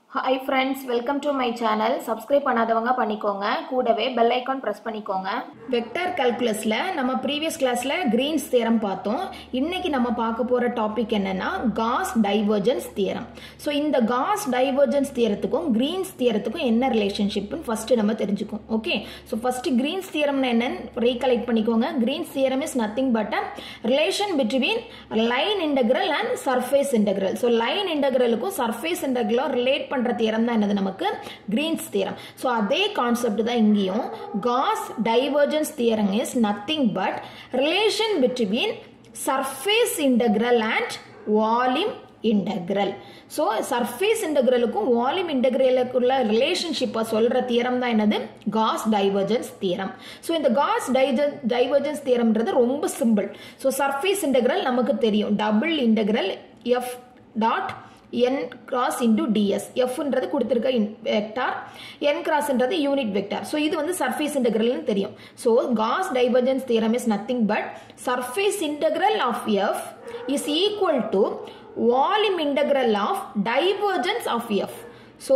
Hi friends welcome to my channel subscribe பண்ணாதவங்க பண்ணிக்கோங்க கூடவே பெல் ஐக்கான் ப்ரெஸ் பண்ணிக்கோங்க வெக்டர் கால்குலஸில் நம்ம ப்ரீவியஸ் கிளாஸில் கிரீன்ஸ் தியரம் பார்த்தோம் இன்னைக்கு நம்ம பார்க்க போகிற டாபிக் என்னன்னா காஸ் டைவர்ஜன்ஸ் தியரம் ஸோ இந்த காஸ் டைவர்ஜன்ஸ் தியரத்துக்கும் கிரீன்ஸ் தியரத்துக்கும் என்ன ரிலேஷன்ஷிப்னு ஃபர்ஸ்ட் நம்ம தெரிஞ்சுக்கோம் ஓகே ஸோ ஃபர்ஸ்ட் கிரீன்ஸ் தியரம்னா என்னன்னு ரீகலெக்ட் பண்ணிக்கோங்க Green's theorem is nothing but a relation between line integral and surface integral so line இன்டெக்ரலுக்கும் சர்ஃபேஸ் இன்டெக்ரலும் ரிலேட் பண்ற தியரம் தான் என்னது நமக்கு கிரீன்ஸ் தியரம் ஸோ அதே கான்செப்ட் தான் இங்கேயும் Gauss divergence theorem is nothing but relation between surface integral and volume integral so surface இன்டெக்ரலுக்கும் வால்யூம் இன்டெக்ரலுக்குள்ள ரிலேஷன்ஷிப்பை சொல்கிற தியரம் தான் என்னது காஸ் டைவர்ஜன்ஸ் தியரம் ஸோ இந்த காஸ் டைஜன் டைவர்ஜன்ஸ் தியரம்ன்றது ரொம்ப சிம்பிள் ஸோ சர்ஃபேஸ் இன்டெக்ரல் நமக்கு தெரியும் double integral F dot n cross into ds fன்றது கொடுத்திருக்க வெக்டார் n crossன்றது யூனிட் வெக்டார் ஸோ இது வந்து சர்ஃபேஸ் இன்டெக்ரல்னு தெரியும் so Gauss divergence theorem is nothing but surface integral of F is equal to volume integral of divergence of F so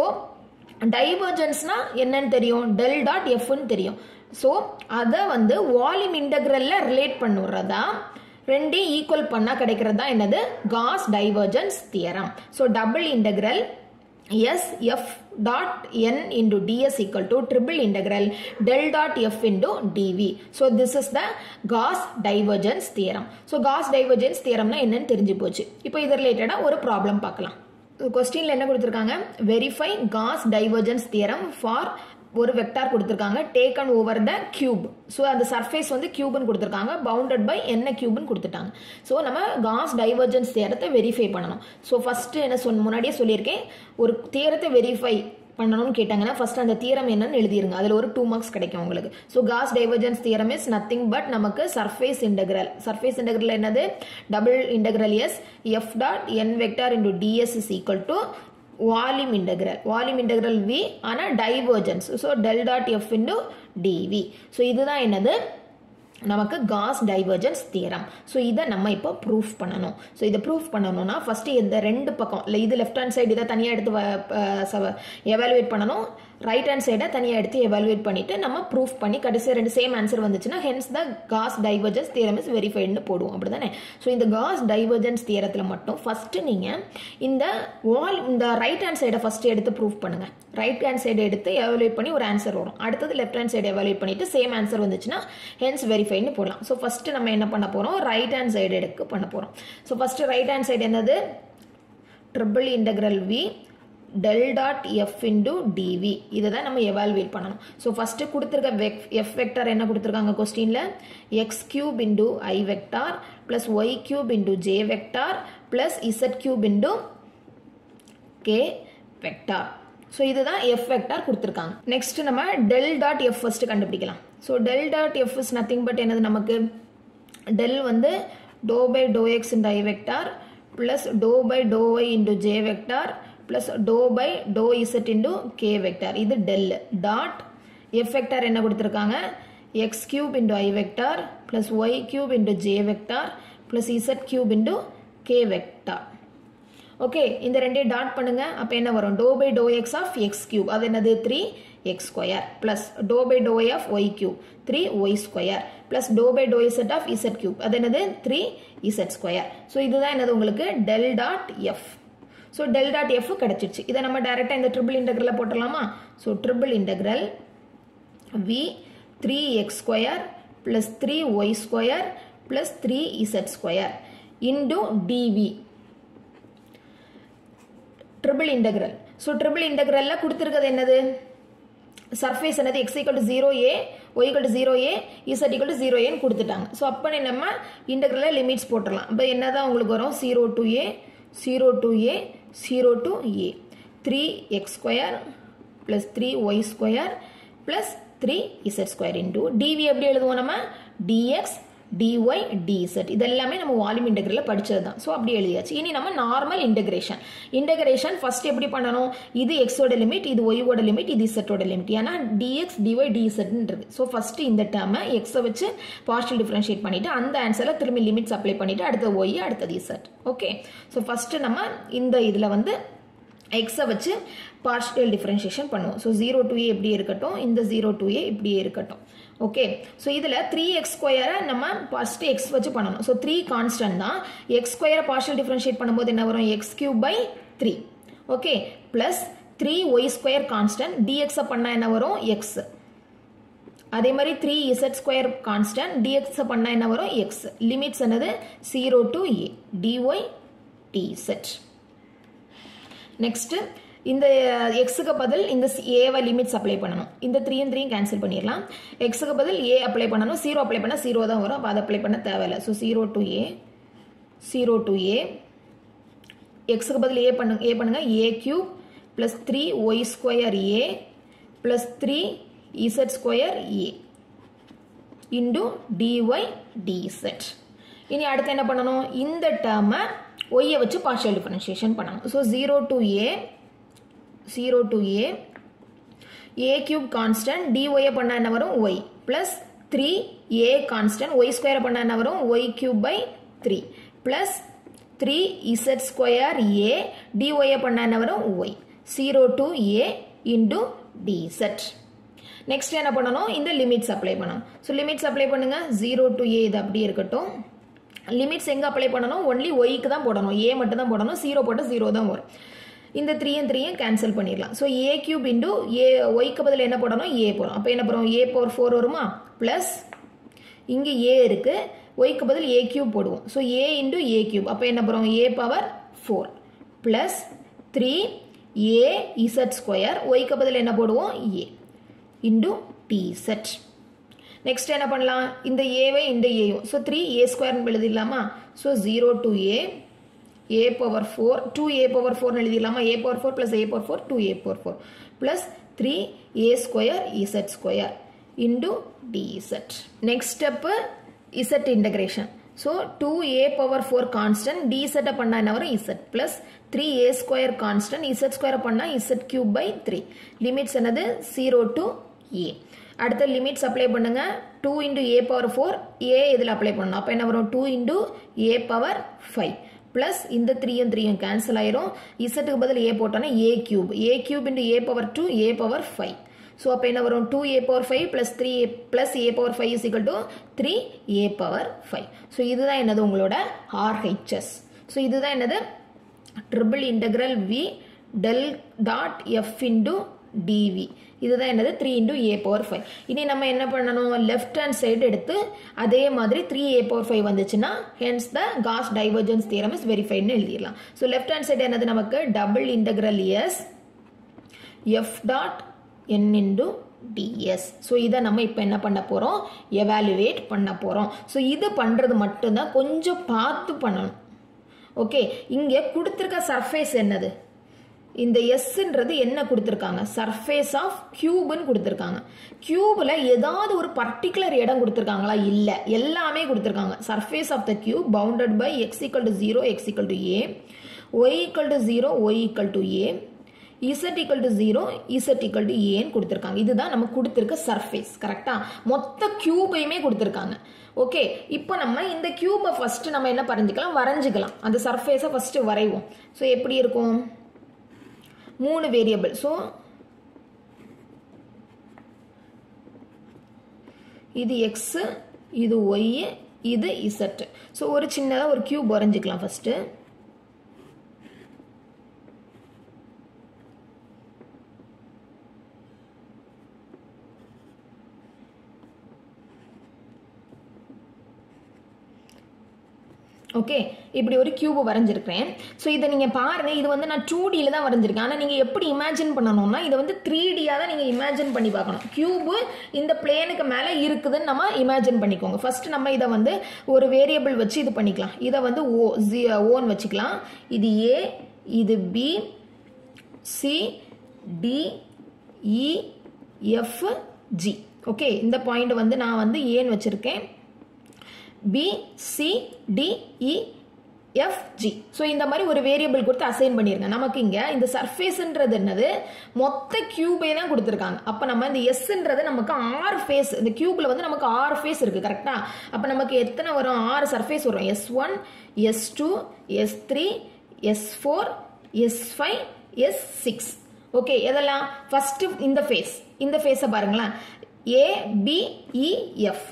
டைவர்ஜன்ஸ்னா என்னன்னு தெரியும் del dot எஃப்னு தெரியும் ஸோ அதை வந்து வால்யூம் இன்டெக்ரல்ல ரிலேட் பண்ணுறதா ரெண்டையும் ஈக்குவல் பண்ணால் கிடைக்கிறது தான் என்னது Gauss divergence theorem so double integral S F dot N into DS equal to triple integral del dot F into DV so this is the Gauss divergence theorem so Gauss divergence தியரம்னா என்னன்னு தெரிஞ்சு போச்சு இப்போ இது ரிலேட்டடாக ஒரு problem பார்க்கலாம் கொஸ்டின்ல என்ன கொடுத்துருக்காங்க verify Gauss divergence theorem for ஒரு வெக்டார் கொடுத்துருக்காங்க taken over the cube so அந்த சர்ஃபேஸ் வந்து கியூப்னு கொடுத்துருக்காங்க பவுண்டட் பை என்ன கியூப்னு கொடுத்துட்டாங்க ஸோ நம்ம காஸ் டைவர்ஜன்ஸ் தியரத்தை வெரிஃபை பண்ணணும் ஸோ ஃபர்ஸ்ட் என்ன சொன்ன முன்னாடியே சொல்லியிருக்கேன் ஒரு தியரத்தை வெரிஃபை பண்ணணும்னு கேட்டாங்கன்னா ஃபர்ஸ்ட் அந்த தியரம் என்னன்னு எழுதிருங்க அதில் ஒரு டூ மார்க்ஸ் கிடைக்கும் உங்களுக்கு so Gauss divergence theorem is nothing but நமக்கு சர்ஃபேஸ் இன்டெக்ரல் சர்ஃபேஸ் இன்டெக்ரல் என்னது double integral S F dot N vector into DS is equal to volume integral volume integral V ஆனால் divergence so del dot F into DV so இதுதான் என்னது நமக்கு cos divergence theorem so இதை நம்ம இப்போ proof பண்ணணும் so இதை proof பண்ணணும்னா ஃபஸ்ட்டு இந்த ரெண்டு பக்கம் இல்லை இது லெஃப்ட் ஹேண்ட் சைடு இதை தனியாக எடுத்து எவாலுவேட் பண்ணணும் ரைட் ஹேண்ட் சைடை தனியாக எடுத்து எவாலுவேட் பண்ணிட்டு நம்ம ப்ரூஃப் பண்ணி கடைசி ரெண்டு சேம் ஆன்சர் வந்துச்சுன்னா hence the Gauss divergence theorem is வெரிஃபைடுன்னு போடுவோம் அப்படி தானே ஸோ இந்த காஸ் டைவர்ஜன்ஸ் தியரத்தில் மட்டும் ஃபஸ்ட்டு நீங்கள் இந்த வால் இந்த ரைட் ஹேண்ட் சைடை ஃபஸ்ட்டு எடுத்து ப்ரூஃப் பண்ணுங்கள் ரைட் ஹேண்ட் சைடு எடுத்து எவாலுவேட் பண்ணி ஒரு ஆன்சர் வரும் அடுத்தது லெஃப்ட் ஹேண்ட் சைடு எவாலுவேட் பண்ணிட்டு சேம் ஆன்சர் வந்துச்சுன்னா ஹென்ஸ் வெரிஃபைன்னு போடலாம் ஸோ ஃபஸ்ட்டு நம்ம என்ன பண்ண போகிறோம் ரைட் ஹேண்ட் சைடு எடுக்க பண்ண போகிறோம் so first right hand side என்னது triple integral V del dot F into DV இதை தான் நம்ம எவால்வேட் பண்ணணும் ஸோ ஃபஸ்ட்டு கொடுத்துருக்க வெக் எஃப் வெக்டார் என்ன கொடுத்துருக்காங்க கொஸ்டினில் X cube into I vector plus Y cube into J vector plus Z cube into K vector so இதுதான் எஃப் வெக்டார் கொடுத்துருக்காங்க நெக்ஸ்ட் நம்ம டெல் டாட் எஃப் ஃபஸ்ட்டு கண்டுபிடிக்கலாம் so del dot F is nothing but என்னது நமக்கு del வந்து doe by doe X into I vector plus doe by doe Y into J vector plus dou by dou z into k vector இது del dot f vector என்ன கொடுத்திருக்காங்க x cube into i vector plus y cube into j vector plus z cube into k vector okay இந்த ரெண்டையும் dot பண்ணுங்க அப்ப என்ன வரும் doe by doe x of x cube அது என்னது three x square plus doe by doe of y cube three y square plus doe by doe z of z cube அது என்னது த்ரீ இசட் ஸ்கொயர் ஸோ இதுதான் என்னது உங்களுக்கு del dot f so del dot f கிடச்சிருச்சு இதை நம்ம டைரெக்டாக இந்த ட்ரிபிள் இன்டெக்ரலில் போட்டுடலாமா so triple integral we three x square plus three y square plus three z square into dv triple integral so triple இன்டெக்ரலில் கொடுத்துருக்கிறது என்னது சர்ஃபேஸ் என்னது x equal to zero a y equal to zero a Z equal to zero ஏன்னு கொடுத்துட்டாங்க so அப்போ நம்ம இன்டெக்ரலில் limits போட்டுடலாம் இப்போ என்ன தான் உங்களுக்கு வரும் zero to A zero to A zero to a three x square plus three y square plus three z square into dv எப்படி எழுதுவோம் நம்ம டிஎக்ஸ் டிஒய் டிசெட் இதெல்லாமே நம்ம வால்யூம் இன்டெகிரலில் படிச்சது தான் ஸோ அப்படி எழுதியாச்சு இனி நம்ம நார்மல் இன்டெகிரேஷன் இன்டெகிரேஷன் ஃபர்ஸ்ட் எப்படி பண்ணணும் இது எக்ஸோட லிமிட் இது ஒய்யோட லிமிட் இது இசட்டோட லிமிட் ஏன்னா டிஎக்ஸ் டிஒய் டிசெட்ன்றது ஸோ ஃபர்ஸ்ட் இந்த டேர்மை எக்ஸை வச்சு பார்ஷியல் டிஃபரன்ஷியேட் பண்ணிட்டு அந்த ஆன்சரில் திரும்பி லிமிட்ஸ் அப்ளை பண்ணிட்டு அடுத்தது ஒய் அடுத்தது இசட் ஓகே ஸோ ஃபர்ஸ்ட் நம்ம இந்த இதில் வந்து எக்ஸை வச்சு பார்ஷியல் டிஃப்ரென்ஷியேஷன் பண்ணுவோம் ஸோ ஜீரோ டூ ஏ இப்படியே இருக்கட்டும் இந்த ஜீரோ டூ ஏ இப்படியே இருக்கட்டும் ஓகே ஸோ இதில் த்ரீ எக்ஸ் ஸ்கொயரை நம்ம ஃபஸ்ட்டு எக்ஸ் வச்சு பண்ணணும் ஸோ த்ரீ கான்ஸ்டன்ட் தான் எக்ஸ் ஸ்கொயரை பார்ஷியல் டிஃப்ரென்ஷியேட் பண்ணும்போது என்ன வரும் x cube by three okay plus three y square constant டிஎக்ஸை பண்ணால் என்ன வரும் எக்ஸ் அதே மாதிரி three z square constant dx பண்ணால் என்ன வரும் எக்ஸ் லிமிட்ஸ் என்னது zero to a dy dz next இந்த எக்ஸுக்கு பதில் இந்த ஏவை லிமிட்ஸ் அப்ளை பண்ணணும் இந்த த்ரீயும் த்ரீயும் கேன்சல் பண்ணிடலாம் எக்ஸுக்கு பதில் ஏ அப்ளை பண்ணணும் ஜீரோ அப்ளை பண்ணால் ஜீரோ தான் வரும் அப்போ அதை அப்ளை பண்ண தேவையில்லை so zero to A zero to a எக்ஸுக்கு பதில் ஏ பண்ணுங்க ஏ பண்ணுங்க ஏ cube plus three y square a plus three z square a into dy dz இனி அடுத்து என்ன பண்ணணும் இந்த டேர்மை ஒய்யை வச்சு பார்ஷியல் டிஃபரன்ஷியேஷன் பண்ணணும் so zero to A zero to A A cube constant டிஒயை பண்ணால் என்ன வரும் y plus three a constant y ஸ்கொயரை பண்ணால் என்ன வரும் y cube by three plus three z square a டிஒயை பண்ணால் என்ன வரும் y zero to a into dz next என்ன பண்ணணும் இந்த லிமிட்ஸ் அப்ளை பண்ணணும் ஸோ லிமிட்ஸ் அப்ளை பண்ணுங்க ஜீரோ டு ஏ இது அப்படியே இருக்கட்டும் லிமிட்ஸ் எங்கே அப்ளை பண்ணணும் ஒன்லி ஒய்க்கு தான் போடணும் ஏ மட்டும் தான் போடணும் ஜீரோ போட்டு ஜீரோ தான் வரும் இந்த த்ரீயும் த்ரீயும் கேன்சல் பண்ணிடலாம் so A cube into a ஒய்க்கு பதில் என்ன போடணும் ஏ போடும் அப்போ என்ன போடும் ஏ பவர் ஃபோர் வருமா ப்ளஸ் இங்கே ஏ இருக்கு ஒய்க்கு பதில் ஏ கியூப் போடுவோம் so a into a cube அப்போ என்ன போகிறோம் a power four plus three a z square ஒய்க்கு பதில் என்ன போடுவோம் a into d z next என்ன பண்ணலாம் இந்த ஏவை இந்த ஏயும் ஸோ த்ரீ ஏ ஸ்கொயர்னு எழுதிடலாமா so zero to A A power four two a power ஃபோர்னு எழுதிடலாமா a power four plus a power four two a power four plus three a square z square into d z next step z integration so two a power four constant d இசட்டை பண்ணால் என்ன வரும் z plus three a square constant z square பண்ணால் z cube by three limits என்னது zero to ஏ அடுத்த limits apply பண்ணுங்க two into a power four a இதில் apply பண்ணணும் அப்போ என்ன வரும் two into a power five plus இந்த த்ரீயும் த்ரீயும் கேன்சல் ஆயிரும் இசட்டுக்கு பதில் ஏ போட்டோன்னா a cube a cube into a power two a power five so அப்போ என்ன வரும் two a power five plus three plus a power five is equal to three a power five so இதுதான் என்னது உங்களோட RHS so இதுதான் என்னது triple integral v del dot F into dv இதுதான் என்னது த்ரீ இன்டூ ஏ பவர் ஃபைவ் இனி நம்ம என்ன பண்ணணும் லெஃப்ட் ஹேண்ட் சைடு எடுத்து அதே மாதிரி த்ரீ ஏ பவர் ஃபைவ் வந்துச்சுன்னா hence the Gauss divergence theorem is வெரிஃபைட்னு எழுதிடலாம் ஸோ லெஃப்ட் ஹேண்ட் சைடு என்னது நமக்கு double integral S F dot என் இன்டூ டிஎஸ் ஸோ இதை நம்ம இப்போ என்ன பண்ண போகிறோம் எவாலுவேட் பண்ண போகிறோம் ஸோ இது பண்ணுறது மட்டும்தான் கொஞ்சம் பார்த்து பண்ணணும் ஓகே இங்கே கொடுத்துருக்க சர்ஃபேஸ் என்னது இந்த எஸ்ன்றது என்ன கொடுத்துருக்காங்க சர்ஃபேஸ் ஆஃப் கியூப்னு கொடுத்துருக்காங்க கியூபில் ஏதாவது ஒரு பர்டிகுலர் இடம் கொடுத்துருக்காங்களா இல்லை எல்லாமே கொடுத்துருக்காங்க surface of the cube bounded by x equal to zero x equal to a y equal to zero y equal to A Z equal to zero Z equal to ஏன்னு கொடுத்துருக்காங்க இதுதான் நம்ம கொடுத்துருக்க சர்ஃபேஸ் கரெக்டா மொத்த கியூபையுமே கொடுத்துருக்காங்க ஓகே இப்போ நம்ம இந்த கியூபை ஃபர்ஸ்ட் நம்ம என்ன பறஞ்சிக்கலாம் வரைஞ்சிக்கலாம் அந்த சர்ஃபேஸை ஃபர்ஸ்ட் வரைவோம் ஸோ எப்படி இருக்கும் மூணு வேரியபிள் ஸோ இது எக்ஸு இது ஒய் இது இசட் ஸோ ஒரு சின்னதாக ஒரு கியூப் வரைஞ்சிக்கலாம் ஃபஸ்ட்டு ஓகே இப்படி ஒரு கியூப் வரைஞ்சிருக்கிறேன் ஸோ இதை நீங்கள் பாருங்கள் இது வந்து நான் டூ டியில் தான் வரைஞ்சிருக்கேன் ஆனால் நீங்கள் எப்படி இமேஜின் பண்ணணும்னா இதை வந்து த்ரீ டியாக தான் நீங்கள் இமேஜின் பண்ணி பார்க்கணும் கியூபு இந்த பிளேனுக்கு மேலே இருக்குதுன்னு நம்ம இமேஜின் பண்ணிக்கோங்க ஃபர்ஸ்ட் நம்ம இதை வந்து ஒரு வேரியபிள் வச்சு இது பண்ணிக்கலாம் இதை வந்து ஓ ஜி ஓன்னு வச்சுக்கலாம் இது ஏ இது B C D E F G okay இந்த பாயிண்ட் வந்து நான் வந்து ஏன்னு வச்சுருக்கேன் B C D E F G so இந்த மாதிரி ஒரு வேரியபிள் கொடுத்து அசைன் பண்ணிருங்க நமக்கு இங்க இந்த சர்ஃபேஸ்ன்றது என்னது மொத்த கியூபே தான் கொடுத்துருக்காங்க அப்போ நம்ம இந்த எஸ்ன்றது நமக்கு ஆறு ஃபேஸ் இந்த கியூப்ல வந்து நமக்கு ஆறு ஃபேஸ் இருக்கு கரெக்டா அப்போ நமக்கு எத்தனை வரும் ஆறு சர்ஃபேஸ் வரும் S one S two S three S four S five S six okay எதெல்லாம் ஃபர்ஸ்ட் இந்த ஃபேஸ் இந்த ஃபேஸை பாருங்களேன் ஏபிஇஎஃப்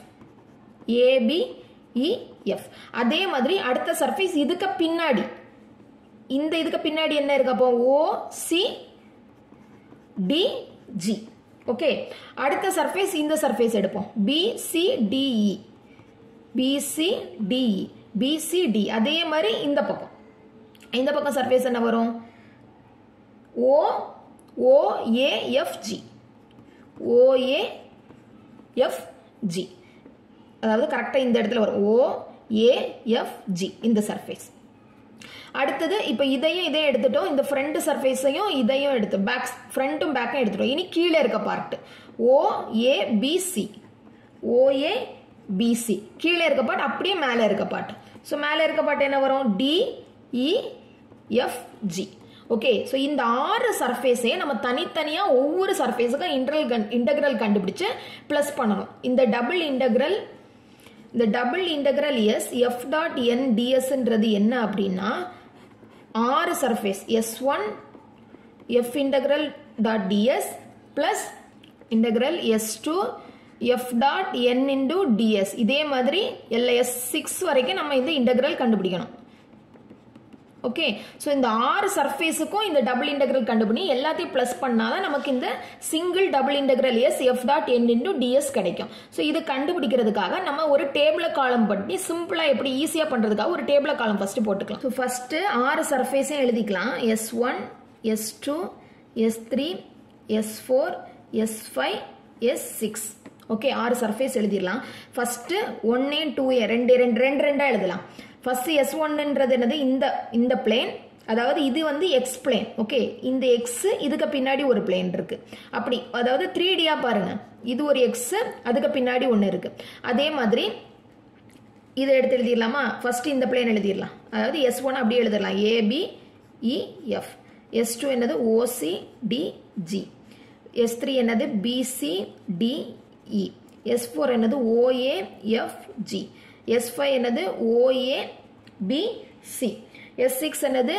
ஏபிஇஎஃப் அதே மாதிரி அடுத்த சர்ஃபேஸ் இதுக்கு பின்னாடி இந்த இதுக்கு பின்னாடி என்ன இருக்கு அப்போ O C D G okay அடுத்த சர்ஃபேஸ் இந்த சர்ஃபேஸ் எடுப்போம் பிசிடிஇ பிசிடிஇ பிசிடி அதே மாதிரி இந்த பக்கம் இந்த பக்கம் சர்ஃபேஸ் என்ன வரும் ஓ ஓஏஎஃப்ஜி ஓஏஎஃப்ஜி அதாவது கரெக்டாக இந்த இடத்துல வரும் ஓஏஎஃப்ஜி இந்த சர்ஃபேஸ் அடுத்தது இப்போ இதையும் இதையும் எடுத்துட்டோம் இந்த ஃப்ரண்ட் சர்ஃபேஸையும் இதையும் எடுத்து பேக் ஃப்ரண்ட்டும் பேக்கும் எடுத்துட்டோம் இனி கீழே இருக்க பார்ட் ஓஏபிசி ஓஏபிசி கீழே இருக்க பார்ட் அப்படியே மேலே இருக்க பார்ட் ஸோ மேலே இருக்க பார்ட் என்ன வரும் டிஇஎஃப்ஜி ஓகே ஸோ இந்த ஆறு சர்ஃபேஸே நம்ம தனித்தனியாக ஒவ்வொரு சர்ஃபேஸுக்கும் இன்டர்வல் கன் இன்டகிரல் கண்டுபிடிச்சு ப்ளஸ் பண்ணணும் இந்த டபுள் இன்டகிரல் இந்த double integral S F dot n டிஎஸ்ன்றது என்ன அப்படின்னா ஆறு surface S one f integral dot ds plus integral S two f dot என் இன்டூ டிஎஸ் இதே மாதிரி எல்ல எஸ் சிக்ஸ் வரைக்கும் நம்ம இந்த இன்டகிரல் கண்டுபிடிக்கணும் ஓகே ஸோ இந்த ஆறு சர்ஃபேஸுக்கும் இந்த டபுள் இன்டகிரல் கண்டுபிடி எல்லாத்தையும் ப்ளஸ் பண்ணாதான் நமக்கு இந்த single double integral S F dot என் இன்டூ டிஎஸ் கிடைக்கும் ஸோ இது கண்டுபிடிக்கிறதுக்காக நம்ம ஒரு டேபிள காலம் பண்ணி சிம்பிளாக எப்படி ஈஸியாக பண்ணுறதுக்காக ஒரு டேபிள காலம் ஃபஸ்ட்டு போட்டுக்கலாம் ஸோ ஃபஸ்ட்டு ஆறு சர்ஃபேஸையும் எழுதிக்கலாம் S one S two S three S four S five S six okay ஆறு சர்ஃபேஸ் எழுதிடலாம் ஃபஸ்ட்டு ஒன்னே டூ ரெண்டு ரெண்டு ரெண்டு ரெண்டாக எழுதலாம் ஃபர்ஸ்ட் எஸ் ஒன்னுன்றது என்னது இந்த இந்த பிளேன் அதாவது இது வந்து எக்ஸ் பிளேன் ஓகே இந்த எக்ஸ் இதுக்கு பின்னாடி ஒரு பிளேன் இருக்கு அப்படி அதாவது த்ரீ டியா பாருங்க இது ஒரு எக்ஸ் அதுக்கு பின்னாடி ஒன்று இருக்கு அதே மாதிரி இதை எடுத்து எழுதிடலாமா ஃபர்ஸ்ட் இந்த பிளேன் எழுதிடலாம் அதாவது எஸ் ஒன் அப்படியே எழுதிடலாம் ஏபி இஎஃப் எஸ் டூ என்னது ஓசி டிஜி எஸ் த்ரீ என்னது பிசி டிஇ எஸ் ஃபோர் என்னது ஓஏஎஃப்ஜி எஸ் ஃபைவ் என்னது ஓஏ பிசி எஸ் சிக்ஸ் என்னது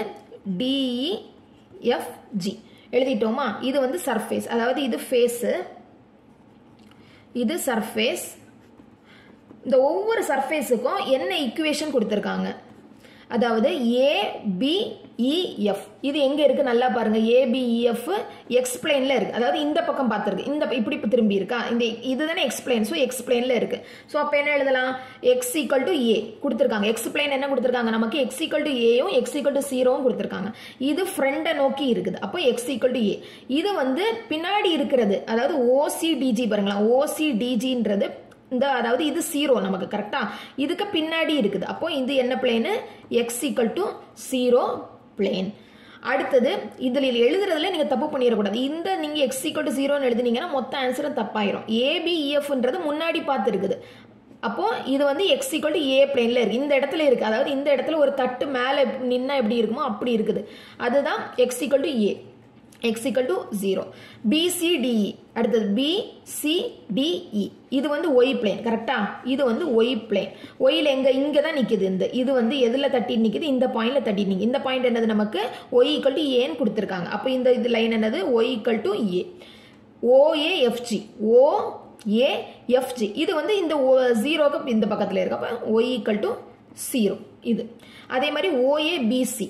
டிஇஎஃப்ஜி எழுதிட்டோமா இது வந்து சர்ஃபேஸ் அதாவது இது ஃபேஸு இது சர்ஃபேஸ் இந்த ஒவ்வொரு சர்ஃபேஸுக்கும் என்ன இக்குவேஷன் கொடுத்துருக்காங்க அதாவது ஏபிஇஎஃப் இது எங்க இருக்கு நல்லா பாருங்க ஏபிஇஎஃப் எக்ஸ்பிளைன்ல இருக்கு அதாவது இந்த பக்கம் பார்த்துருக்கு இந்த இப்படி திரும்பி இருக்கா இந்த இதுதானே எக்ஸ்பிளைன் ஸோ எக்ஸ்பிளைன்ல இருக்கு ஸோ அப்போ என்ன எழுதலாம் எக்ஸ் ஈக்குவல் டு ஏ கொடுத்துருக்காங்க எக்ஸ்பிளைன் என்ன கொடுத்துருக்காங்க நமக்கு எக்ஸ் ஈக்குவல் டு ஏயும் எக்ஸ் ஈக்குவல் டு ஜீரோவும் கொடுத்துருக்காங்க இது ஃப்ரெண்டை நோக்கி இருக்குது அப்போ எக்ஸ் ஈக்குவல் டு ஏ இது வந்து பின்னாடி இருக்கிறது அதாவது ஓசிடிஜி பாருங்களேன் ஓசிடிஜின்றது இந்த அதாவது இது ஜீரோ நமக்கு கரெக்டா இதுக்கு பின்னாடி இருக்குது அப்போ இது என்ன plane x equal to zero plane அடுத்தது இதில் எழுதுறதுல நீங்க தப்பு பண்ணிடக்கூடாது இந்த நீங்க எக்ஸ் ஈக்குவல் டு ஜீரோன்னு எழுதுனீங்கன்னா மொத்த ஆன்சரும் தப்பாயிரும் ஏபிஇஎஃப்ன்றது முன்னாடி பார்த்து இருக்குது அப்போ இது வந்து எக்ஸ் ஈக்குவல் டு ஏ பிளேன்ல இருக்கு இந்த இடத்துல இருக்கு அதாவது இந்த இடத்துல ஒரு தட்டு மேலே நின்னா எப்படி இருக்குமோ அப்படி இருக்குது அதுதான் X equal to a x equal to zero B C D E அடுத்தது பிசிடிஇ இது வந்து ஒய் பிளேன் கரெக்டா இது வந்து ஒய் பிளேன் ஒயில் எங்க இங்க தான் நிக்குது இந்த இது வந்து எதுல தட்டி நிக்குது இந்த பாயிண்ட்ல தட்டி நிக்குது இந்த பாயிண்ட் என்னது நமக்கு ஒய் ஈக்குவல் டு ஏன்னு கொடுத்துருக்காங்க அப்போ இந்த இது லைன் என்னது y equal to a O A F G O A F G இது வந்து இந்த ஜீரோக்கு இந்த பக்கத்தில் இருக்கு அப்போ ஒய் ஈக்குவல் டு ஜீரோ இது அதே மாதிரி ஓஏபிசி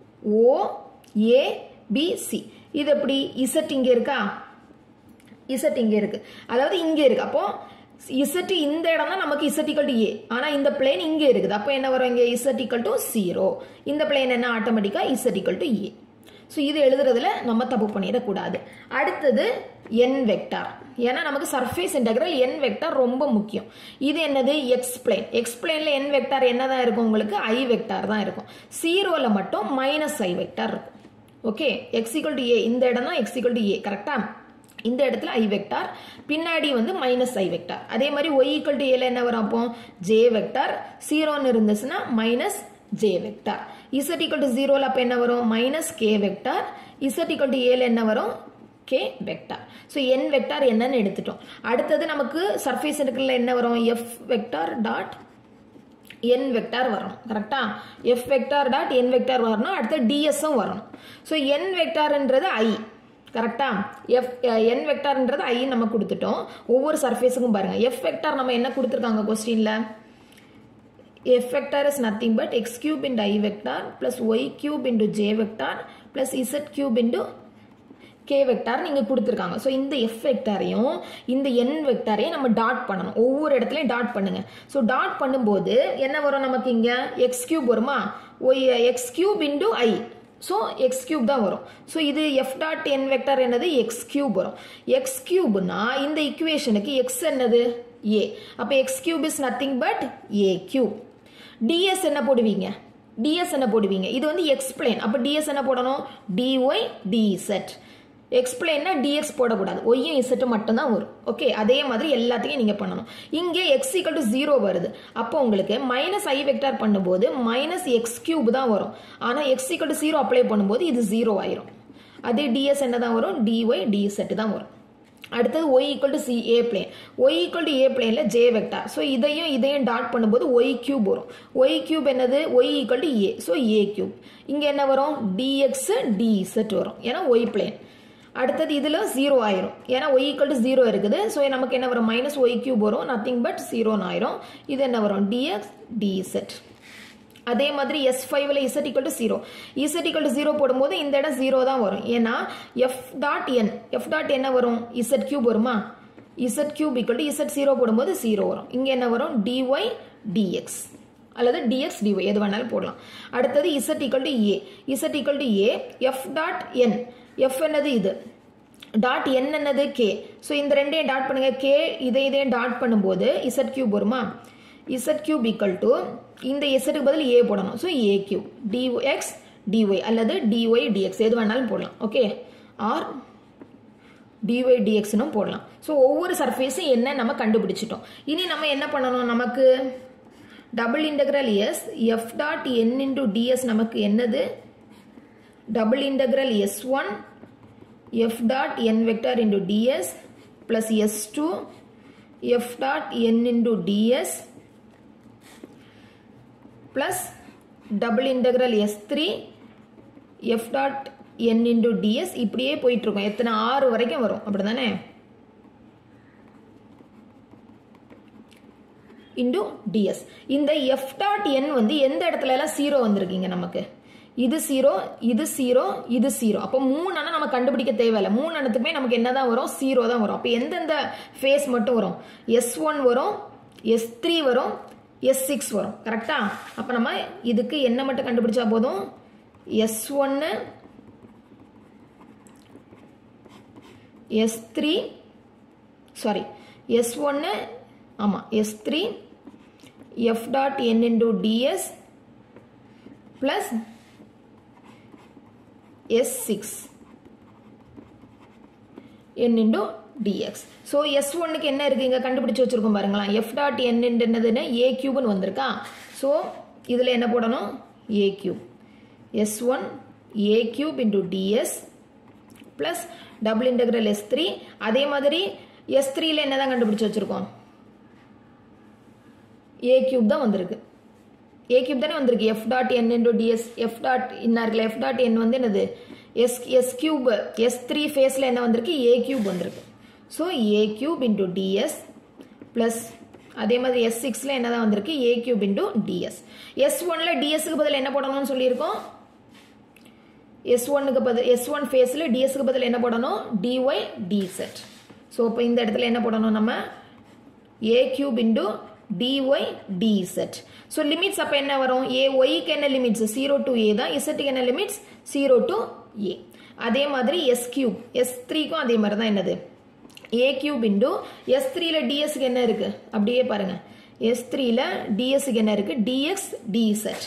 ஓஏபிசி இது எப்படி இசட் இங்க இருக்கா இசட் இங்க இருக்கு அதாவது இங்க இருக்கு அப்போ இசட் இந்த இடம் தான் நமக்கு இசட்டிக்கல் டு ஏ ஆனா இந்த பிளேன் இங்க இருக்குது அப்போ என்ன வரும் இங்க இசட்டிக்கல் டு ஜீரோ இந்த பிளேன் என்ன ஆட்டோமேட்டிக்கா இசட்டிக்கல் டு ஏ ஸோ இது எழுதுறதுல நம்ம தப்பு பண்ணிடக்கூடாது அடுத்தது என் வெக்டார் ஏன்னா நமக்கு சர்ஃபேஸ் இன்டெக்ரல் என் வெக்டார் ரொம்ப முக்கியம் இது என்னது எக்ஸ் பிளேன் எக்ஸ் பிளேன்ல என் வெக்டார் என்னதான் இருக்கும் உங்களுக்கு ஐ வெக்டார் தான் இருக்கும் ஜீரோல மட்டும் மைனஸ் ஐ வெக்டார் இருக்கும் ஓகே எக்ஸ் ஈக்குவல் டு ஏ இந்த இடம் தான் எக்ஸ் ஈக்குவல் டு ஏ கரெக்டா இந்த இடத்துல ஐ வெக்டார் பின்னாடி வந்து மைனஸ் ஐ வெக்டார் அதே மாதிரி ஒய் ஈக்குவல் டு ஏல என்ன வரும் அப்போ ஜே வெக்டார் ஜீரோன்னு இருந்துச்சுன்னா minus j vector z equal to ஜீரோல அப்போ என்ன வரும் minus k vector z equal to ஏல என்ன வரும் கே வெக்டார் ஸோ என் வெக்டார் என்னன்னு எடுத்துட்டோம் அடுத்தது நமக்கு சர்ஃபேஸ் இருக்குல்ல என்ன வரும் எஃப் வெக்டார் டாட் என் வெக்டார் வரணும் கரெக்டா எஃப் வெக்டார் டாட் என் வெக்டார் வரணும் அடுத்து டிஎஸும் வரணும் ஸோ என் வெக்டார்ன்றது ஐ கரெக்டா எஃப் என் வெக்டார்ன்றது ஐ நம்ம கொடுத்துட்டோம் ஒவ்வொரு சர்ஃபேஸுக்கும் பாருங்க எஃப் வெக்டார் நம்ம என்ன கொடுத்துருக்காங்க கொஸ்டின்ல f vector is nothing but x cube into i vector plus y cube into j vector plus z cube into k vector நீங்க கொடுத்துருக்காங்க ஸோ இந்த f வெக்டாரையும் இந்த n வெக்டாரையும் நம்ம டாட் பண்ணணும் ஒவ்வொரு இடத்துலையும் டாட் பண்ணுங்க ஸோ டாட் பண்ணும்போது என்ன வரும் நமக்கு இங்க x cube வருமா y x cube into i so x cube தான் வரும் ஸோ இது எஃப் டாட் என் வெக்டர் என்னது எக்ஸ் கியூப் வரும் எக்ஸ் கியூப்னா இந்த இக்குவேஷனுக்கு எக்ஸ் என்னது ஏ அப்போ x cube is nothing but a cube ds என்ன போடுவீங்க டிஎஸ் என்ன போடுவீங்க இது வந்து எக்ஸ்பிளைன் அப்போ டிஎஸ் என்ன போடணும் டிஒய் டிசெட் எக்ஸ்பிளைன்னா டிஎக்ஸ் போடக்கூடாது ஒய்யும் இசட்டு மட்டும்தான் வரும் ஓகே அதே மாதிரி எல்லாத்தையும் நீங்கள் பண்ணணும் இங்கே எக்ஸ் ஈக்குவல் டு ஜீரோ வருது அப்போ உங்களுக்கு மைனஸ் ஐ வெக்டார் பண்ணும்போது மைனஸ் எக்ஸ் கியூப் தான் வரும் ஆனால் x equal to zero apply பண்ணும்போது இது ஜீரோ ஆயிரும் அதே டிஎஸ் என்ன தான் வரும் டிஒய் டிசெட் தான் வரும் அடுத்தது y equal to c a plane y equal to a பிளேனில் ஜே வெக்டார் ஸோ இதையும் இதையும் டாட் பண்ணும்போது ஒய் கியூப் வரும் ஒய் கியூப் என்னது y equal to A so A cube இங்கே என்ன வரும் டிஎக்ஸ் டிசெட் வரும் ஏன்னா ஒய் பிளேன் அடுத்தது இதில் ஜீரோ ஆயிரும் ஏன்னா ஒய் ஈக்குவல் டு ஜீரோ இருக்குது ஸோ நமக்கு என்ன வரும் மைனஸ் ஒய் கியூப் வரும் நத்திங் பட் ஜீரோன்னு ஆயிரும் இது என்ன வரும் டிஎக்ஸ் டிசெட் அதே மாதிரி எஸ் ஃபைவ்ல Z equal to zero Z equal to zero போடும்போது இந்த இடம் ஜீரோ தான் வரும் ஏன்னா F dot N F dot என்ன வரும் இசட் கியூப் வருமா Z cube equal to Z zero போடும்போது ஜீரோ வரும் இங்கே என்ன வரும் டிஒய் டிஎக்ஸ் அல்லது டிஎக்ஸ் டிஒய் எது வேணாலும் போடலாம் அடுத்தது Z equal to A Z equal to A F dot N F என்னது இது டாட் என் என்னது கே ஸோ இந்த ரெண்டையும் டாட் பண்ணுங்க கே இதை இதையும் டாட் பண்ணும்போது இசட் கியூப் வருமா இசட் கியூப் ஈக்குவல் டு இந்த இசட்டுக்கு பதில் ஏ போடணும் ஸோ ஏ கியூப் டிஎக்ஸ் டிஒய் அல்லது டிஒய் டிஎக்ஸ் எது வேணாலும் போடலாம் ஓகே ஆர் டிஒய் டிஎக்ஸ்னும் போடலாம் ஸோ ஒவ்வொரு சர்ஃபேஸும் என்ன நம்ம கண்டுபிடிச்சிட்டோம் இனி நம்ம என்ன பண்ணணும் நமக்கு double integral S F dot என் இன்டூ டிஎஸ் நமக்கு என்னது double integral s1 f dot n vector into ds plus s2 f dot n into ds plus double integral s3 f dot n into ds இப்படியே போயிட்டு இருக்கும் எத்தனை ஆறு வரைக்கும் வரும் அப்படிதானே இன்டு டிஎஸ் இந்த எஃப் டாட் என் வந்து எந்த இடத்துல எல்லாம் ஜீரோ வந்திருக்கீங்க நமக்கு இது ஜீரோ இது ஜீரோ இது ஜீரோ அப்போ மூணு அண்ணா நம்ம கண்டுபிடிக்க தேவையில்லை மூணு அண்ணத்துக்குமே நமக்கு என்னதான் வரும் ஜீரோ தான் வரும் அப்போ எந்தெந்த ஃபேஸ் மட்டும் வரும் எஸ் ஒன் வரும் எஸ் த்ரீ வரும் எஸ் சிக்ஸ் வரும் கரெக்டா அப்போ நம்ம இதுக்கு என்ன மட்டும் கண்டுபிடிச்சா போதும் எஸ் ஒன்னு எஸ் த்ரீ சாரி எஸ் ஒன்னு ஆமாம் எஸ் த்ரீ எஃப் டாட் என் into ds plus S six N into dx so S ஒன்னுக்கு என்ன இருக்குது இங்கே கண்டுபிடிச்சு வச்சுருக்கோம் பாருங்களா எஃப் டாட் என் என்னதுன்னு ஏ கியூப்னு வந்திருக்கா ஸோ இதில் என்ன போடணும் A cube S one A cube into ds plus double integral S three அதே மாதிரி எஸ் த்ரீல என்ன தான் கண்டுபிடிச்சு வச்சுருக்கோம் ஏ கியூப் தான் வந்திருக்கு ஏ கியூப் தானே வந்திருக்கு எஃப் டாட் என் இன்டூ டிஎஸ் எஃப் டாட் என்ன இருக்குல்ல எஃப் டாட் என் வந்து என்னது S S cube S three ஃபேஸில் என்ன வந்திருக்கு ஏ கியூப் வந்திருக்கு ஸோ ஏ கியூப் இன்டூ டிஎஸ் ப்ளஸ் அதே மாதிரி எஸ் சிக்ஸில் என்ன தான் வந்திருக்கு A cube into ds S ஒனில் டிஎஸ்க்கு பதில் என்ன போடணும்னு சொல்லியிருக்கோம் எஸ் ஒன்னுக்கு பதில் எஸ் ஒன் ஃபேஸில் டிஎஸ்க்கு பதில் என்ன போடணும் டிஒய் டிசெட் ஸோ இப்போ இந்த இடத்துல என்ன போடணும் நம்ம A cube into dy dz so limits அப்போ என்ன வரும் ஏ ஒய்க்கு என்ன லிமிட்ஸ் ஜீரோ டு ஏ தான் இசட்டுக்கு என்ன லிமிட்ஸ் ஜீரோ டு ஏ அதே மாதிரி எஸ் கியூப் எஸ் த்ரீக்கும் அதே மாதிரி தான் என்னது ஏ கியூப் இன்டூ எஸ் த்ரீல டிஎஸ்க்கு என்ன இருக்கு அப்படியே பாருங்க எஸ் த்ரீல டிஎஸ்க்கு என்ன இருக்கு dx dz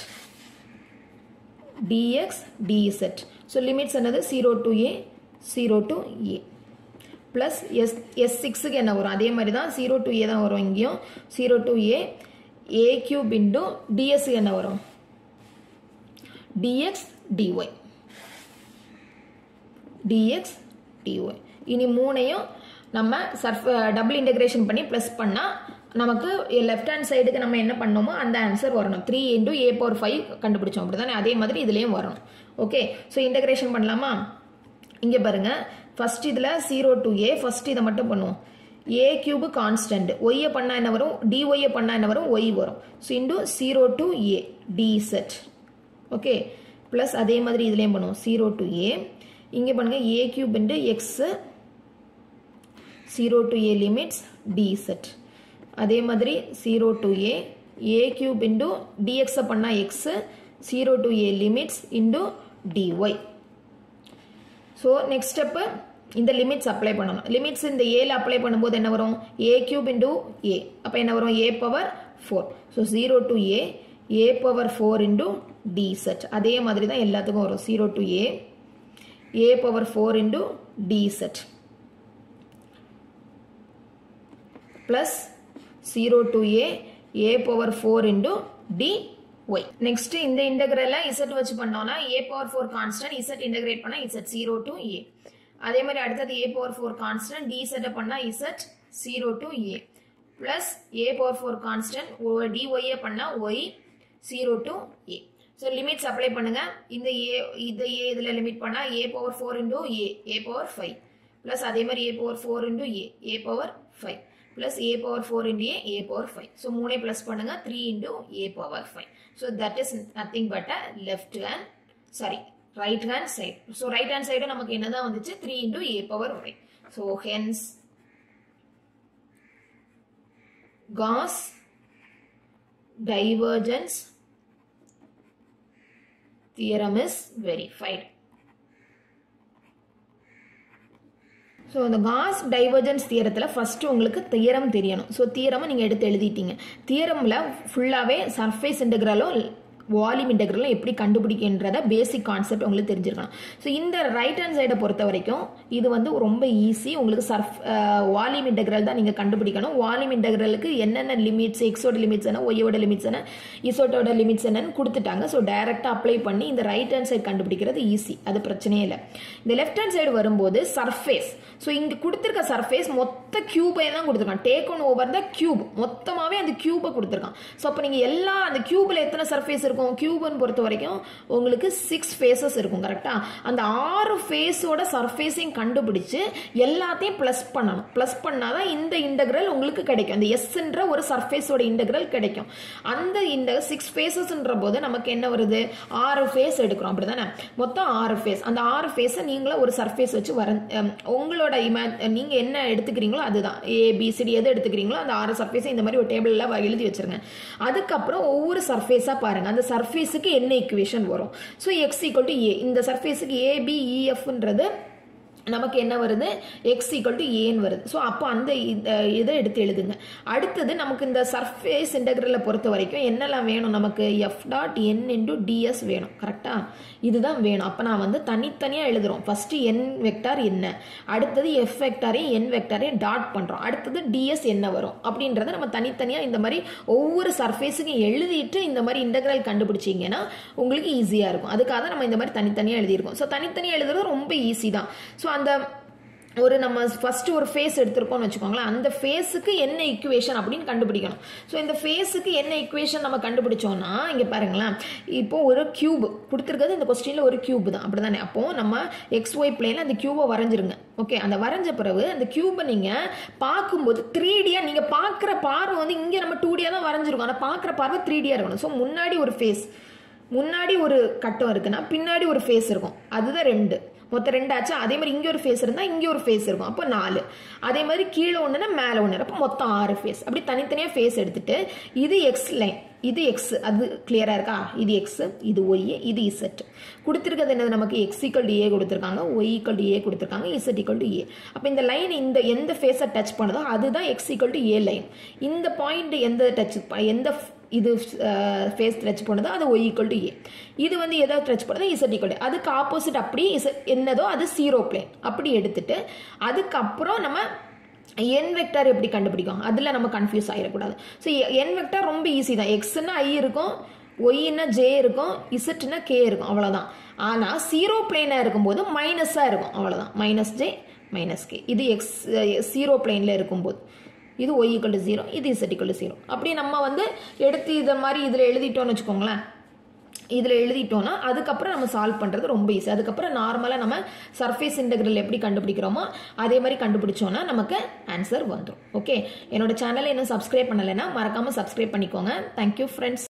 dx dz so limits என்னது zero to A zero to A plus S S சிக்ஸுக்கு என்ன வரும் அதே மாதிரி தான் ஜீரோ டு ஏ தான் வரும் இங்கேயும் zero to A A cube into டிஎஸ்க்கு என்ன வரும் டிஎக்ஸ் டிஒய் டிஎக்ஸ் டிஒய் இனி மூணையும் நம்ம சர்ஃப் டபுள் இன்டகிரேஷன் பண்ணி ப்ளஸ் பண்ணால் நமக்கு லெஃப்ட் ஹேண்ட் சைடுக்கு நம்ம என்ன பண்ணோமோ அந்த ஆன்சர் வரணும் த்ரீ இன்டூ ஏ பவர் ஃபைவ் கண்டுபிடிச்சோம் அப்படி தானே அதே மாதிரி இதுலேயும் வரணும் ஓகே ஸோ இன்டகிரேஷன் பண்ணலாமா இங்கே பாருங்க ஃபர்ஸ்ட் இதில் ஜீரோ டு ஏ ஃபர்ஸ்ட் இதை மட்டும் பண்ணுவோம் ஏ கியூபு கான்ஸ்டன்ட் ஒய்யை பண்ணால் என்ன வரும் டிஒய்யை பண்ணால் என்ன வரும் ஒய் வரும் so into zero to A dz okay plus அதே மாதிரி இதுலேயும் பண்ணுவோம் ஜீரோ டு ஏ இங்கே பண்ணுங்க ஏ cube into X zero to A limits dz அதே மாதிரி zero to A A cube into டிஎக்ஸை பண்ணால் X zero to A limits into dy so next step இந்த லிமிட்ஸ் அப்ளை பண்ணணும் லிமிட்ஸ் இந்த ஏல அப்ளை பண்ணும்போது என்ன வரும் ஏ கியூப் இன்டூ ஏ அப்போ என்ன வரும் A power four so zero to A A power four into dz அதே மாதிரி தான் எல்லாத்துக்கும் வரும் zero to A A power four into dz plus zero to A A power four into dy next இந்த இன்டகிரல Z வச்சு பண்ணோம்னா A power four constant Z integrate பண்ணா இசட் ஜீரோ டு ஏ அதே மாதிரி அடுத்தது A power four constant டி செட்டை பண்ணா Z zero to A plus A power four constant டி ஒய்யை பண்ணா Y zero to A so limits apply பண்ணுங்க இந்த ஏ இந்த ஏ இதில் லிமிட் பண்ணா A power four into A A power five plus அதே மாதிரி A power four into A A power five plus a power 4 into a, a power 5. So, 3 plus பண்ணுங்க 3 into a power 5. So, that is nothing but a left hand, sorry, right hand side. So, right hand side நமக்கு என்னதான் வந்துச்சு 3 into a power 5. So, hence, Gauss divergence theorem is verified. So இந்த Gauss divergence தியரத்தில் first உங்களுக்கு theorem தெரியணும் so தியரமை நீங்கள் எடுத்து எழுதிட்டீங்க தியரமில் ஃபுல்லாகவே சர்ஃபேஸ் இன்டெக்ரலோ வால்யூம் இன்டெக்ரலும் எப்படி கண்டுபிடிக்கின்றத பேசிக் கான்செப்ட் உங்களுக்கு தெரிஞ்சிருக்கணும் ஸோ இந்த ரைட் ஹேண்ட் சைடை பொறுத்த வரைக்கும் இது வந்து ரொம்ப ஈஸி உங்களுக்கு சர்ஃப் வால்யூம் இன்டெக்ரல் தான் நீங்கள் கண்டுபிடிக்கணும் வால்யூம் இன்டெக்ரலுக்கு என்னென்ன லிமிட்ஸ் எக்ஸோட லிமிட்ஸ் என்ன ஒய்யோட லிமிட்ஸ் என்ன இசோட்டோட லிமிட்ஸ் என்னன்னு கொடுத்துட்டாங்க ஸோ டைரெக்டாக அப்ளை பண்ணி இந்த ரைட் ஹேண்ட் சைடு கண்டுபிடிக்கிறது ஈஸி அது பிரச்சனையே இல்லை இந்த லெஃப்ட் ஹேண்ட் சைடு வரும்போது சர்ஃபேஸ் ஸோ இங்கே கொடுத்துருக்க சர்ஃபேஸ் மொத்த கியூபை தான் கொடுத்துருக்கான் take one over the cube மொத்தமாகவே அந்த கியூபை கொடுத்துருக்கான் ஸோ அப்போ நீங்கள் எல்லா அந்த கியூபில் எத்தனை சர்ஃபேஸ் இருக்கும் கியூப்னு பொறுத்த வரைக்கும் உங்களுக்கு சிக்ஸ் ஃபேஸஸ் இருக்கும் கரெக்டாக அந்த ஆறு ஃபேஸோட சர்ஃபேஸையும் கண்டுபிடிச்சு எல்லாத்தையும் ப்ளஸ் பண்ணணும் ப்ளஸ் பண்ணாதான் இந்த இன்டகிரல் உங்களுக்கு கிடைக்கும் அந்த எஸ்ன்ற ஒரு சர்ஃபேஸோட இன்டகிரல் கிடைக்கும் அந்த இந்த சிக்ஸ் ஃபேஸஸ்ன்ற போது நமக்கு என்ன வருது ஆறு ஃபேஸ் எடுக்கிறோம் அப்படிதானே மொத்தம் ஆறு ஃபேஸ் அந்த ஆறு ஃபேஸை நீங்களே ஒரு சர்ஃபேஸ் வச்சு வர உங்களோட இமே நீங்கள் என்ன எடுத்துக்கிறீங்களோ அதுதான் ஏபிசிடி எது எடுத்துக்கிறீங்களோ அந்த ஆறு சர்ஃபேஸை இந்த மாதிரி ஒரு டேபிளில் எழுதி வச்சிருங்க அதுக்கப்புறம் ஒவ்வொரு சர்ஃபேஸாக பாருங்க அந்த சர்ஃபேஸுக்கு என்ன இக்குவேஷன் வரும் ஸோ எக்ஸ் ஈக்குவல் டு ஏ இந்த சர்ஃபேஸுக்கு ஏபிஇஎஃப்ன்றது நமக்கு என்ன வருது எக்ஸ் ஈக்குவல் டு ஏன்னு வருது ஸோ அப்போ அந்த இதை எடுத்து எழுதுங்க அடுத்தது நமக்கு இந்த சர்ஃபேஸ் இன்டகிரலை பொறுத்த வரைக்கும் என்னெல்லாம் வேணும் நமக்கு எஃப் டாட் என் இன்டூ டிஎஸ் வேணும் கரெக்டாக இதுதான் வேணும் அப்போ நான் வந்து தனித்தனியாக எழுதுறோம் ஃபஸ்ட்டு என் வெக்டார் என்ன அடுத்தது எஃப் வெக்டாரையும் என் வெக்டாரையும் டாட் பண்ணுறோம் அடுத்தது டிஎஸ் என்ன வரும் அப்படின்றத நம்ம தனித்தனியாக இந்த மாதிரி ஒவ்வொரு சர்ஃபேஸுக்கும் எழுதிட்டு இந்த மாதிரி இன்டகிரல் கண்டுபிடிச்சிங்கன்னா உங்களுக்கு ஈஸியாக இருக்கும் அதுக்காக தான் நம்ம இந்த மாதிரி தனித்தனியாக எழுதியிருக்கோம் ஸோ தனித்தனியாக எழுதுறது ரொம்ப ஈஸி தான் ஸோ அந்த ஒரு நம்ம ஃபர்ஸ்ட் ஒரு ஃபேஸ் எடுத்திருக்கோம்னு வச்சுக்கோங்களேன் அந்த ஃபேஸுக்கு என்ன இக்குவேஷன் அப்படின்னு கண்டுபிடிக்கணும் ஸோ இந்த ஃபேஸுக்கு என்ன இக்குவேஷன் நம்ம கண்டுபிடிச்சோம்னா இங்கே பாருங்களேன் இப்போ ஒரு கியூப் கொடுத்துருக்கிறது இந்த கொஸ்டினில் ஒரு கியூப் தான் அப்படி தானே அப்போ நம்ம எக்ஸ் ஒய் பிளேனில் அந்த கியூபை வரைஞ்சிருங்க ஓகே அந்த வரைஞ்ச பிறகு அந்த கியூபை நீங்கள் பார்க்கும்போது த்ரீ டியாக நீங்கள் பார்க்குற பார்வை வந்து இங்கே நம்ம டூ டியாக தான் வரைஞ்சிருக்கோம் ஆனால் பார்க்குற பார்வை த்ரீ டியாக இருக்கணும் ஸோ முன்னாடி ஒரு ஃபேஸ் முன்னாடி ஒரு கட்டம் இருக்குன்னா பின்னாடி ஒரு ஃபேஸ் இருக்கும் அதுதான் ரெண்டு மொத்தம் ரெண்டு ஆச்சு அதே மாதிரி இங்கே ஒரு ஃபேஸ் இருந்தால் இங்கே ஒரு ஃபேஸ் இருக்கும் அப்போ நாலு அதே மாதிரி கீழே ஒன்றுனா மேலே ஒன்று அப்போ மொத்தம் ஆறு ஃபேஸ் அப்படி தனித்தனியாக ஃபேஸ் எடுத்துட்டு இது எக்ஸ் லைன் இது எக்ஸ் அது கிளியராக இருக்கா இது எக்ஸ் இது ஒய் இது இசட் கொடுத்துருக்கிறது என்னது நமக்கு எக்ஸ் ஈக்குவல் டு ஏ கொடுத்துருக்காங்க ஒய் ஈக்குவல் டு ஏ கொடுத்துருக்காங்க இசட் ஈக்குவல் டு ஏ அப்போ இந்த லைன் இந்த எந்த ஃபேஸை டச் பண்ணுதோ அதுதான் X equal to A line இந்த பாயிண்ட் எந்த டச் எந்த இது ஃபேஸ் டச் பண்ணுதோ அது ஒய் ஈக்குவல் டு ஏ இது வந்து எதை டச் பண்ணுதோ இசட் ஈக்குவல் அதுக்கு ஆப்போசிட் அப்படி இச என்னதோ அது ஜீரோ பிளேன் அப்படி எடுத்துட்டு அதுக்கப்புறம் நம்ம என் வெக்டார் எப்படி கண்டுபிடிக்கும் அதில் நம்ம கன்ஃபியூஸ் ஆகிடக்கூடாது ஸோ என் வெக்டார் ரொம்ப ஈஸி தான் எக்ஸ்னா ஐ இருக்கும் ஒய்னா ஜே இருக்கும் இசட்னா கே இருக்கும் அவ்வளோதான் ஆனால் ஜீரோ பிளேனாக இருக்கும்போது மைனஸாக இருக்கும் அவ்வளோதான் மைனஸ் ஜே மைனஸ் கே இது எக்ஸ் ஜீரோ பிளேனில் இருக்கும்போது இது ஒய் ஈக்குவல் டு ஜீரோ இது இசட் ஈக்குவல் டு ஜீரோ அப்படி நம்ம வந்து எடுத்து இதை மாதிரி இதில் எழுதிட்டோம்னு வச்சுக்கோங்களேன் இதில் எழுதிட்டோம்னா அதுக்கப்புறம் நம்ம சால்வ் பண்ணுறது ரொம்ப ஈஸி அதுக்கப்புறம் நார்மலாக நம்ம சர்ஃபேஸ் இன்டெகிரல் எப்படி கண்டுபிடிக்கிறோமோ அதே மாதிரி கண்டுபிடிச்சோன்னா நமக்கு ஆன்சர் வந்துடும் ஓகே என்னோட சேனலை இன்னும் சப்ஸ்கிரைப் பண்ணலைன்னா மறக்காமல் சப்ஸ்கிரைப் பண்ணிக்கோங்க தேங்க்யூ ஃப்ரெண்ட்ஸ்